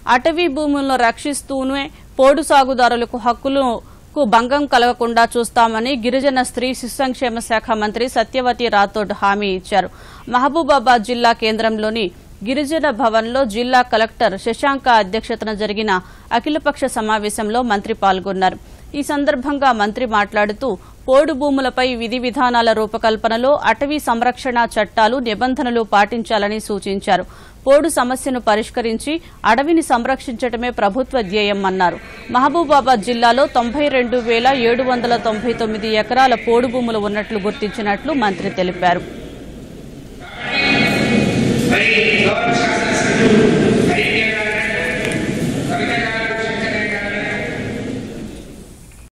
అటవీ భూములను రక్షిస్తూనే పోడు సాగుదారులకు హక్కులకు భంగం కలగకుండా చూస్తామని గిరిజన స్త్రీ శిశు సంక్షేమ శాఖ మంత్రి సత్యవతి రాథోడ్ హామీ ఇచ్చారు మహబూబాబాద్ జిల్లా కేంద్రంలోని గిరిజన భవన్లో జిల్లా కలెక్టర్ శశాంక అధ్యక్షతన జరిగిన అఖిలపక్ష సమావేశంలో మంత్రి పాల్గొన్నారు ఈ సందర్భంగా మంత్రి మాట్లాడుతూ పోడు భూములపై విధి విధానాల రూపకల్పనలో అటవీ సంరక్షణ చట్టాలు నిబంధనలు పాటించాలని సూచించారు పోడు సమస్యను పరిష్కరించి అడవిని సంరక్షించడమే ప్రభుత్వ ధ్యేయం అన్నారు మహబూబాబాద్ జిల్లాలో తొంభై రెండు వేల ఏడు వందల తొంభై తొమ్మిది ఎకరాల పోడు భూములు ఉన్నట్లు గుర్తించినట్లు మంత్రి తెలిపారు very large